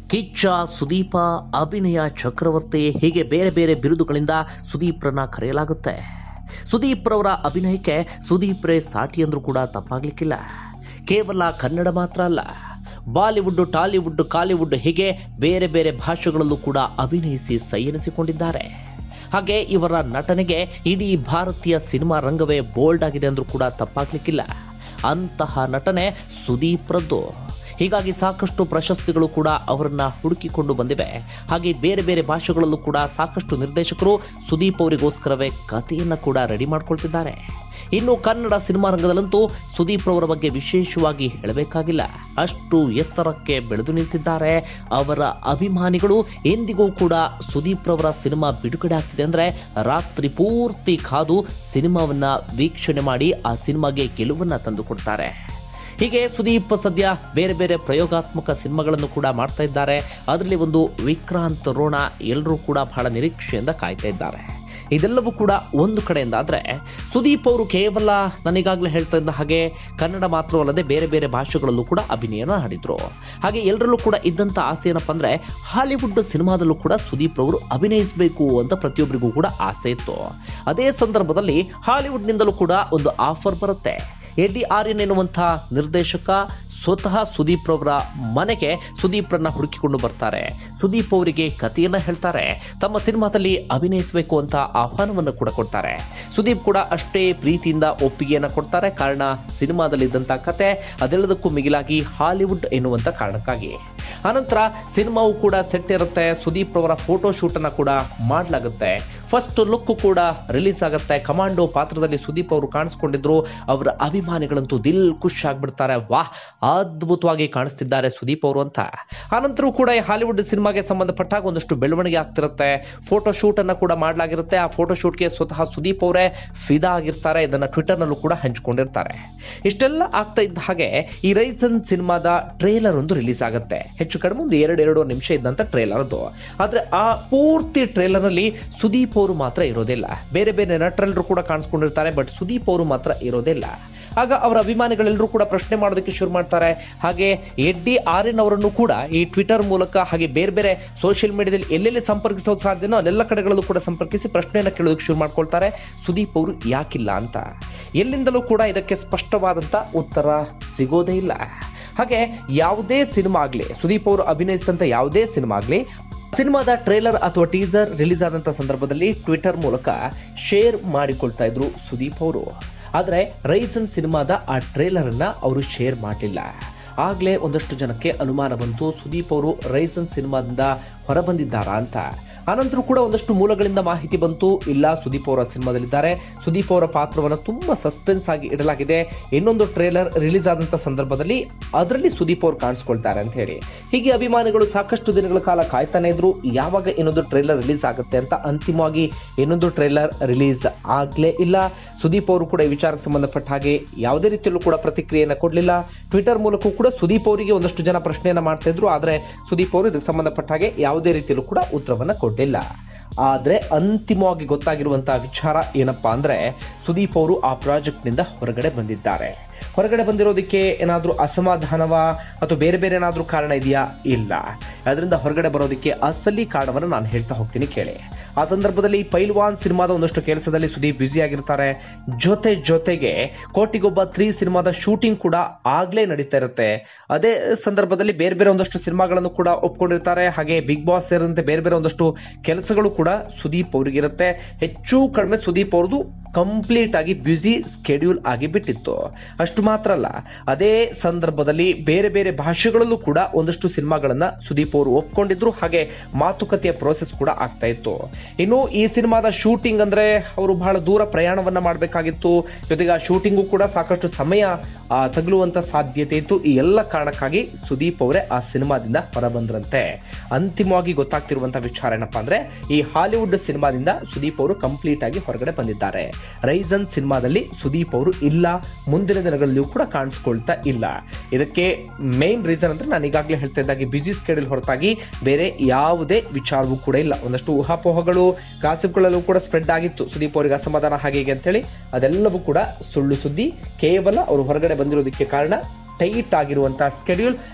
ಕಿಚ್ಚ ಸುದೀಪ ಅಭಿನಯ ಚಕ್ರವರ್ತಿ ಹೀಗೆ ಬೇರೆ ಬೇರೆ ಬಿರುದುಗಳಿಂದ ಸುದೀಪ್ರನ್ನ ಕರೆಯಲಾಗುತ್ತೆ ಸುದೀಪ್ರವರ ಅಭಿನಯಕ್ಕೆ ಸುದೀಪ್ರೇ ಸಾಟಿ ಅಂದ್ರೂ ಕೂಡ ತಪ್ಪಾಗ್ಲಿಕ್ಕಿಲ್ಲ ಕೇವಲ ಕನ್ನಡ ಮಾತ್ರ ಅಲ್ಲ ಬಾಲಿವುಡ್ ಟಾಲಿವುಡ್ ಕಾಲಿವುಡ್ ಹೀಗೆ ಬೇರೆ ಬೇರೆ ಭಾಷೆಗಳಲ್ಲೂ ಕೂಡ ಅಭಿನಯಿಸಿ ಸೈ ಎನಿಸಿಕೊಂಡಿದ್ದಾರೆ ಹಾಗೆ ಇವರ ನಟನೆಗೆ ಇಡೀ ಭಾರತೀಯ ಸಿನಿಮಾ ರಂಗವೇ ಬೋಲ್ಡ್ ಆಗಿದೆ ಅಂದ್ರೂ ಕೂಡ ತಪ್ಪಾಗ್ಲಿಕ್ಕಿಲ್ಲ ಅಂತಹ ನಟನೆ ಸುದೀಪ್ರದ್ದು ಹೀಗಾಗಿ ಸಾಕಷ್ಟು ಪ್ರಶಸ್ತಿಗಳು ಕೂಡ ಅವರನ್ನ ಹುಡುಕಿಕೊಂಡು ಬಂದಿವೆ ಹಾಗೆ ಬೇರೆ ಬೇರೆ ಭಾಷೆಗಳಲ್ಲೂ ಕೂಡ ಸಾಕಷ್ಟು ನಿರ್ದೇಶಕರು ಸುದೀಪ್ ಅವರಿಗೋಸ್ಕರವೇ ಕಥೆಯನ್ನು ಕೂಡ ರೆಡಿ ಮಾಡ್ಕೊಳ್ತಿದ್ದಾರೆ ಇನ್ನು ಕನ್ನಡ ಸಿನಿಮಾ ರಂಗದಲ್ಲಂತೂ ಸುದೀಪ್ ರವರ ಬಗ್ಗೆ ವಿಶೇಷವಾಗಿ ಹೇಳಬೇಕಾಗಿಲ್ಲ ಅಷ್ಟು ಎತ್ತರಕ್ಕೆ ಬೆಳೆದು ನಿಂತಿದ್ದಾರೆ ಅವರ ಅಭಿಮಾನಿಗಳು ಎಂದಿಗೂ ಕೂಡ ಸುದೀಪ್ ರವರ ಸಿನಿಮಾ ಬಿಡುಗಡೆ ಆಗ್ತಿದೆ ಅಂದ್ರೆ ರಾತ್ರಿ ಪೂರ್ತಿ ಕಾದು ಸಿನಿಮಾವನ್ನ ವೀಕ್ಷಣೆ ಮಾಡಿ ಆ ಸಿನಿಮಾಗೆ ಗೆಲುವನ್ನ ತಂದುಕೊಡ್ತಾರೆ ಹೀಗೆ ಸುದೀಪ್ ಸದ್ಯ ಬೇರೆ ಬೇರೆ ಪ್ರಯೋಗಾತ್ಮಕ ಸಿನಿಮಾಗಳನ್ನು ಕೂಡ ಮಾಡ್ತಾ ಇದ್ದಾರೆ ಅದರಲ್ಲಿ ಒಂದು ವಿಕ್ರಾಂತ್ ರೋಣ ಎಲ್ಲರೂ ಕೂಡ ಬಹಳ ನಿರೀಕ್ಷೆಯಿಂದ ಕಾಯ್ತಾ ಇದ್ದಾರೆ ಇದೆಲ್ಲವೂ ಕೂಡ ಒಂದು ಕಡೆಯಿಂದ ಆದರೆ ಸುದೀಪ್ ಅವರು ಕೇವಲ ನನಗಾಗಲೇ ಹೇಳ್ತಾ ಇದ್ದ ಹಾಗೆ ಕನ್ನಡ ಮಾತ್ರವಲ್ಲದೆ ಬೇರೆ ಬೇರೆ ಭಾಷೆಗಳಲ್ಲೂ ಕೂಡ ಅಭಿನಯನ ಮಾಡಿದ್ರು ಹಾಗೆ ಎಲ್ಲರಲ್ಲೂ ಕೂಡ ಇದ್ದಂಥ ಆಸೆ ಏನಪ್ಪ ಅಂದರೆ ಹಾಲಿವುಡ್ ಸಿನಿಮಾದಲ್ಲೂ ಕೂಡ ಸುದೀಪ್ ಅವರು ಅಭಿನಯಿಸಬೇಕು ಅಂತ ಪ್ರತಿಯೊಬ್ಬರಿಗೂ ಕೂಡ ಆಸೆ ಇತ್ತು ಅದೇ ಸಂದರ್ಭದಲ್ಲಿ ಹಾಲಿವುಡ್ನಿಂದಲೂ ಕೂಡ ಒಂದು ಆಫರ್ ಬರುತ್ತೆ ಎಡಿ ಆರ್ಯನ್ ಎನ್ನುವಂಥ ನಿರ್ದೇಶಕ ಸ್ವತಃ ಸುದೀಪ್ ರವರ ಮನೆಗೆ ಸುದೀಪ್ರನ್ನ ಹುಡುಕಿಕೊಂಡು ಬರ್ತಾರೆ ಸುದೀಪ್ ಅವರಿಗೆ ಕಥೆಯನ್ನ ಹೇಳ್ತಾರೆ ತಮ್ಮ ಸಿನಿಮಾದಲ್ಲಿ ಅಭಿನಯಿಸಬೇಕು ಅಂತ ಆಹ್ವಾನವನ್ನು ಕೂಡ ಕೊಡ್ತಾರೆ ಸುದೀಪ್ ಕೂಡ ಅಷ್ಟೇ ಪ್ರೀತಿಯಿಂದ ಒಪ್ಪಿಗೆಯನ್ನು ಕೊಡ್ತಾರೆ ಕಾರಣ ಸಿನಿಮಾದಲ್ಲಿದ್ದಂಥ ಕತೆ ಅದೆಲ್ಲದಕ್ಕೂ ಮಿಗಿಲಾಗಿ ಹಾಲಿವುಡ್ ಎನ್ನುವಂಥ ಕಾರಣಕ್ಕಾಗಿ ಆನಂತರ ಸಿನಿಮಾವು ಕೂಡ ಸೆಟ್ ಇರುತ್ತೆ ಸುದೀಪ್ ರವರ ಫೋಟೋ ಶೂಟನ್ನು ಕೂಡ ಮಾಡಲಾಗುತ್ತೆ ಫಸ್ಟ್ ಲುಕ್ ಕೂಡ ರಿಲೀಸ್ ಆಗುತ್ತೆ ಕಮಾಂಡೋ ಪಾತ್ರದಲ್ಲಿ ಸುದೀಪ್ ಅವರು ಕಾಣಿಸ್ಕೊಂಡಿದ್ರು ಅವರ ಅಭಿಮಾನಿಗಳಂತೂ ದಿಲ್ ಖುಷ್ ಆಗ್ಬಿಡ್ತಾರೆ ವಾಹ್ ಅದ್ಭುತವಾಗಿ ಕಾಣಿಸ್ತಿದ್ದಾರೆ ಸುದೀಪ್ ಅವರು ಅಂತ ಆನಂತರ ಕೂಡ ಈ ಹಾಲಿವುಡ್ ಸಿನಿಮಾಗೆ ಸಂಬಂಧಪಟ್ಟಾಗ ಒಂದಷ್ಟು ಬೆಳವಣಿಗೆ ಆಗ್ತಿರುತ್ತೆ ಫೋಟೋ ಶೂಟ್ ಅನ್ನ ಕೂಡ ಮಾಡಲಾಗಿರುತ್ತೆ ಆ ಫೋಟೋ ಶೂಟ್ಗೆ ಸ್ವತಃ ಸುದೀಪ್ ಅವರೇ ಫಿದಾ ಆಗಿರ್ತಾರೆ ಇದನ್ನ ಟ್ವಿಟರ್ನಲ್ಲೂ ಕೂಡ ಹಂಚಿಕೊಂಡಿರ್ತಾರೆ ಇಷ್ಟೆಲ್ಲ ಆಗ್ತಾ ಇದ್ದ ಹಾಗೆ ಈ ರೈಸನ್ ಸಿನಿಮಾದ ಟ್ರೇಲರ್ ಒಂದು ರಿಲೀಸ್ ಆಗುತ್ತೆ ಹೆಚ್ಚು ಕಡಿಮೆ ಒಂದು ಎರಡು ಎರಡು ನಿಮಿಷ ಇದ್ದಂತ ಟ್ರೇಲರ್ ಅದು ಆದ್ರೆ ಆ ಪೂರ್ತಿ ಟ್ರೇಲರ್ ನಲ್ಲಿ ಸುದೀಪ್ ಅವರು ಮಾತ್ರ ಇರೋದಿಲ್ಲ ಬೇರೆ ಬೇರೆ ನಟರೆಲ್ಲರೂ ಕೂಡ ಕಾಣಿಸ್ಕೊಂಡಿರ್ತಾರೆ ಬಟ್ ಸುದೀಪ್ ಅವರು ಮಾತ್ರ ಇರೋದಿಲ್ಲ ಆಗ ಅವರ ಅಭಿಮಾನಿಗಳೆಲ್ಲರೂ ಕೂಡ ಪ್ರಶ್ನೆ ಮಾಡೋದಕ್ಕೆ ಶುರು ಮಾಡ್ತಾರೆ ಹಾಗೆ ಎಡ್ಡಿ ಆರ್ಯನ್ ಅವರನ್ನು ಕೂಡ ಈ ಟ್ವಿಟರ್ ಮೂಲಕ ಹಾಗೆ ಬೇರೆ ಬೇರೆ ಸೋಷಿಯಲ್ ಮೀಡಿಯಾದಲ್ಲಿ ಎಲ್ಲೆಲ್ಲಿ ಸಂಪರ್ಕಿಸೋದು ಸಾಧ್ಯನೋ ಅಲ್ಲೆಲ್ಲ ಕಡೆಗಳಲ್ಲೂ ಕೂಡ ಸಂಪರ್ಕಿಸಿ ಪ್ರಶ್ನೆಯನ್ನು ಕೇಳೋದಕ್ಕೆ ಶುರು ಮಾಡ್ಕೊಳ್ತಾರೆ ಸುದೀಪ್ ಅವರು ಯಾಕಿಲ್ಲ ಅಂತ ಎಲ್ಲಿಂದಲೂ ಕೂಡ ಇದಕ್ಕೆ ಸ್ಪಷ್ಟವಾದಂಥ ಉತ್ತರ ಸಿಗೋದೇ ಇಲ್ಲ ಹಾಗೆ ಯಾವುದೇ ಸಿನಿಮಾ ಆಗಲಿ ಸುದೀಪ್ ಅವರು ಅಭಿನಯಿಸಿದಂಥ ಯಾವುದೇ ಸಿನಿಮಾ ಆಗಲಿ ಸಿನಿಮಾದ ಟ್ರೇಲರ್ ಅಥವಾ ಟೀಸರ್ ರಿಲೀಸ್ ಆದಂಥ ಸಂದರ್ಭದಲ್ಲಿ ಟ್ವಿಟರ್ ಮೂಲಕ ಶೇರ್ ಮಾಡಿಕೊಳ್ತಾ ಇದ್ರು ಸುದೀಪ್ ಅವರು ಆದರೆ ರೈಸನ್ ಸಿನಿಮಾದ ಆ ಟ್ರೇಲರ್ ಅನ್ನ ಅವರು ಶೇರ್ ಮಾಡಲಿಲ್ಲ ಆಗ್ಲೇ ಒಂದಷ್ಟು ಜನಕ್ಕೆ ಅನುಮಾನ ಬಂತು ಸುದೀಪ್ ಅವರು ರೈಸನ್ ಸಿನಿಮಾದಿಂದ ಹೊರಬಂದಿದ್ದಾರಾ ಅಂತ ಆನಂತರ ಕೂಡ ಒಂದಷ್ಟು ಮೂಲಗಳಿಂದ ಮಾಹಿತಿ ಬಂತು ಇಲ್ಲ ಸುದೀಪ್ ಅವರ ಸಿನಿಮಾದಲ್ಲಿದ್ದಾರೆ ಸುದೀಪ್ ಅವರ ಪಾತ್ರವನ್ನು ತುಂಬಾ ಸಸ್ಪೆನ್ಸ್ ಆಗಿ ಇಡಲಾಗಿದೆ ಇನ್ನೊಂದು ಟ್ರೇಲರ್ ರಿಲೀಸ್ ಆದಂಥ ಸಂದರ್ಭದಲ್ಲಿ ಅದರಲ್ಲಿ ಸುದೀಪ್ ಅವರು ಕಾಣಿಸ್ಕೊಳ್ತಾರೆ ಅಂತ ಹೇಳಿ ಹೀಗೆ ಅಭಿಮಾನಿಗಳು ಸಾಕಷ್ಟು ದಿನಗಳ ಕಾಲ ಕಾಯ್ತಾನೆ ಇದ್ರು ಯಾವಾಗ ಇನ್ನೊಂದು ಟ್ರೇಲರ್ ರಿಲೀಸ್ ಆಗುತ್ತೆ ಅಂತ ಅಂತಿಮವಾಗಿ ಇನ್ನೊಂದು ಟ್ರೇಲರ್ ರಿಲೀಸ್ ಆಗ್ಲೇ ಇಲ್ಲ ಸುದೀಪ್ ಅವರು ಕೂಡ ಈ ವಿಚಾರಕ್ಕೆ ಸಂಬಂಧಪಟ್ಟ ಹಾಗೆ ಯಾವುದೇ ರೀತಿಯಲ್ಲೂ ಕೂಡ ಪ್ರತಿಕ್ರಿಯೆಯನ್ನು ಕೊಡಲಿಲ್ಲ ಟ್ವಿಟರ್ ಮೂಲಕ ಕೂಡ ಸುದೀಪ್ ಅವರಿಗೆ ಒಂದಷ್ಟು ಜನ ಪ್ರಶ್ನೆಯನ್ನು ಮಾಡ್ತಾ ಇದ್ರು ಆದರೆ ಸುದೀಪ್ ಅವರು ಇದಕ್ಕೆ ಸಂಬಂಧಪಟ್ಟ ಹಾಗೆ ಯಾವುದೇ ರೀತಿಯಲ್ಲೂ ಕೂಡ ಉತ್ತರವನ್ನು ಕೊಡಲಿಲ್ಲ ಆದರೆ ಅಂತಿಮವಾಗಿ ಗೊತ್ತಾಗಿರುವಂತಹ ವಿಚಾರ ಏನಪ್ಪಾ ಅಂದ್ರೆ ಸುದೀಪ್ ಅವರು ಆ ಪ್ರಾಜೆಕ್ಟ್ನಿಂದ ಹೊರಗಡೆ ಬಂದಿದ್ದಾರೆ ಹೊರಗಡೆ ಬಂದಿರೋದಕ್ಕೆ ಏನಾದರೂ ಅಸಮಾಧಾನವ ಅಥವಾ ಬೇರೆ ಬೇರೆ ಏನಾದರೂ ಕಾರಣ ಇದೆಯಾ ಇಲ್ಲ ಅದರಿಂದ ಹೊರಗಡೆ ಬರೋದಕ್ಕೆ ಅಸಲಿ ಕಾರಣವನ್ನು ನಾನು ಹೇಳ್ತಾ ಹೋಗ್ತೀನಿ ಕೇಳಿ ಆ ಸಂದರ್ಭದಲ್ಲಿ ಪೈಲ್ವಾನ್ ಸಿನಿಮಾದ ಒಂದಷ್ಟು ಕೆಲಸದಲ್ಲಿ ಸುದೀಪ್ ಬ್ಯುಸಿ ಆಗಿರ್ತಾರೆ ಜೊತೆ ಜೊತೆಗೆ ಕೋಟಿಗೊಬ್ಬ ತ್ರೀ ಸಿನಿಮಾದ ಶೂಟಿಂಗ್ ಕೂಡ ಆಗ್ಲೇ ನಡೀತಾ ಇರುತ್ತೆ ಅದೇ ಸಂದರ್ಭದಲ್ಲಿ ಬೇರೆ ಬೇರೆ ಒಂದಷ್ಟು ಸಿನಿಮಾಗಳನ್ನು ಕೂಡ ಒಪ್ಕೊಂಡಿರ್ತಾರೆ ಹಾಗೆ ಬಿಗ್ ಬಾಸ್ ಸೇರಿದಂತೆ ಬೇರೆ ಬೇರೆ ಒಂದಷ್ಟು ಕೆಲಸಗಳು ಕೂಡ ಸುದೀಪ್ ಅವರಿಗಿರುತ್ತೆ ಹೆಚ್ಚು ಕಡಿಮೆ ಸುದೀಪ್ ಅವ್ರದ್ದು ಕಂಪ್ಲೀಟ್ ಆಗಿ ಬ್ಯುಸಿ ಸ್ಕೆಡ್ಯೂಲ್ ಆಗಿ ಬಿಟ್ಟಿತ್ತು ಅಷ್ಟು ಮಾತ್ರ ಅಲ್ಲ ಅದೇ ಸಂದರ್ಭದಲ್ಲಿ ಬೇರೆ ಬೇರೆ ಭಾಷೆಗಳಲ್ಲೂ ಕೂಡ ಒಂದಷ್ಟು ಸಿನಿಮಾಗಳನ್ನ ಸುದೀಪ್ ಅವರು ಒಪ್ಕೊಂಡಿದ್ರು ಹಾಗೆ ಮಾತುಕತೆಯ ಪ್ರೋಸೆಸ್ ಕೂಡ ಆಗ್ತಾ ಇತ್ತು ಇನ್ನು ಈ ಸಿನಿಮಾದ ಶೂಟಿಂಗ್ ಅಂದ್ರೆ ಅವರು ಬಹಳ ದೂರ ಪ್ರಯಾಣವನ್ನ ಮಾಡಬೇಕಾಗಿತ್ತು ಜೊತೆಗೆ ಆ ಶೂಟಿಂಗು ಕೂಡ ಸಾಕಷ್ಟು ಸಮಯ ಆ, ತಗುಲುವಂತ ಸಾಧ್ಯತೆ ಇತ್ತು ಈ ಎಲ್ಲ ಕಾರಣಕ್ಕಾಗಿ ಸುದೀಪ್ ಅವರೇ ಆ ಸಿನಿಮಾದಿಂದ ಹೊರಬಂದ್ರಂತೆ ಅಂತಿಮವಾಗಿ ಗೊತ್ತಾಗ್ತಿರುವಂತಹ ವಿಚಾರ ಏನಪ್ಪಾ ಅಂದ್ರೆ ಈ ಹಾಲಿವುಡ್ ಸಿನಿಮಾದಿಂದ ಸುದೀಪ್ ಅವರು ಕಂಪ್ಲೀಟ್ ಆಗಿ ಹೊರಗಡೆ ಬಂದಿದ್ದಾರೆ ರೈಸನ್ ಸಿನಿಮಾದಲ್ಲಿ ಸುದೀಪ್ ಅವರು ಇಲ್ಲ ಮುಂದಿನ ದಿನಗಳಲ್ಲಿಯೂ ಕೂಡ ಕಾಣಿಸ್ಕೊಳ್ತಾ ಇಲ್ಲ ಇದಕ್ಕೆ ಮೇನ್ ರೀಸನ್ ಅಂದ್ರೆ ನಾನು ಈಗಾಗಲೇ ಹೇಳ್ತಾ ಇದ್ದಾಗೆ ಬಿಜಿ ಸ್ಕೆಡ್ಯೂಲ್ ಹೊರತಾಗಿ ಬೇರೆ ಯಾವುದೇ ವಿಚಾರವೂ ಕೂಡ ಇಲ್ಲ ಒಂದಷ್ಟು ಊಹಾಪೋಹಗಳು ಗಾಸಿಪ್ಗಳಲ್ಲೂ ಕೂಡ ಸ್ಪ್ರೆಡ್ ಆಗಿತ್ತು ಸುದೀಪ್ ಅವರಿಗೆ ಅಸಮಾಧಾನ ಹಾಗೆ ಹೀಗೆ ಅಂತೇಳಿ ಅದೆಲ್ಲವೂ ಕೂಡ ಸುಳ್ಳು ಸುದ್ದಿ ಕೇವಲ ಅವರು ಹೊರಗಡೆ ಬಂದಿರೋದಕ್ಕೆ ಕಾರಣ ಟೈಟ್ ಆಗಿರುವಂತಹ ಸ್ಕೆಡ್ಯೂಲ್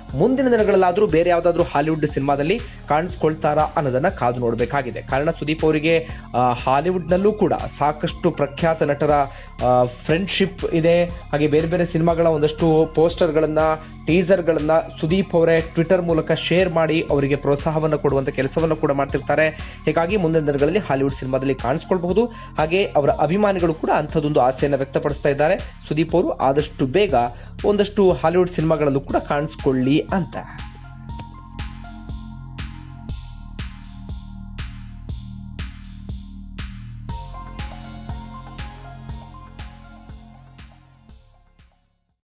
ಮುಂದಿನ ದಿನಗಳಲ್ಲಾದರೂ ಬೇರೆ ಯಾವುದಾದ್ರೂ ಹಾಲಿವುಡ್ ಸಿನಿಮಾದಲ್ಲಿ ಕಾಣಿಸ್ಕೊಳ್ತಾರಾ ಅನ್ನೋದನ್ನ ಕಾದು ನೋಡಬೇಕಾಗಿದೆ ಕಾರಣ ಸುದೀಪ್ ಅವರಿಗೆ ಆ, ಹಾಲಿವುಡ್ನಲ್ಲೂ ಕೂಡ ಸಾಕಷ್ಟು ಪ್ರಖ್ಯಾತ ನಟರ ಫ್ರೆಂಡ್ಶಿಪ್ ಇದೆ ಹಾಗೆ ಬೇರೆ ಬೇರೆ ಸಿನಿಮಾಗಳ ಒಂದಷ್ಟು ಪೋಸ್ಟರ್ಗಳನ್ನು ಟೀಸರ್ಗಳನ್ನು ಸುದೀಪ್ ಅವರೇ ಟ್ವಿಟರ್ ಮೂಲಕ ಶೇರ್ ಮಾಡಿ ಅವರಿಗೆ ಪ್ರೋತ್ಸಾಹವನ್ನು ಕೊಡುವಂಥ ಕೆಲಸವನ್ನು ಕೂಡ ಮಾಡ್ತಿರ್ತಾರೆ ಹೀಗಾಗಿ ಮುಂದಿನ ದಿನಗಳಲ್ಲಿ ಹಾಲಿವುಡ್ ಸಿನಿಮಾದಲ್ಲಿ ಕಾಣಿಸ್ಕೊಳ್ಬಹುದು ಹಾಗೆ ಅವರ ಅಭಿಮಾನಿಗಳು ಕೂಡ ಅಂಥದ್ದೊಂದು ಆಸೆಯನ್ನು ವ್ಯಕ್ತಪಡಿಸ್ತಾ ಇದ್ದಾರೆ ಸುದೀಪ್ ಅವರು ಆದಷ್ಟು ಬೇಗ ಒಂದಷ್ಟು ಹಾಲಿವುಡ್ ಸಿನಿಮಾಗಳಲ್ಲೂ ಕೂಡ ಕಾಣಿಸ್ಕೊಳ್ಳಿ ಅಂತ